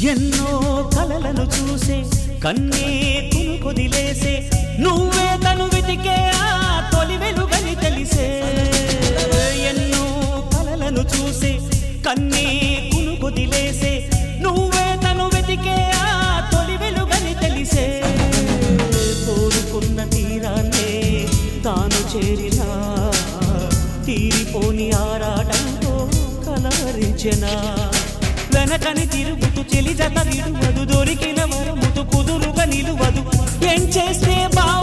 ఎన్నో కలలను చూసే కన్నే కొదిలేసే నువ్వే తను వెతికే ఆ తొలి వెలుగని తెలిసే ఎన్నో కలలను చూసే కన్నే కొదిలేసే నువ్వే తను వెతికే ఆ తొలి వెలుగని తెలిసే కోరుకున్న తీరాన్నే తాను చేరినా తీరిపోని ఆరాటంతో కలవరించెనా వెనకని తిరుగుతూ చెలి జత విడువదు దొరికిన వరముతు కుదురుగా నిలువదు ఏం చేస్తే బా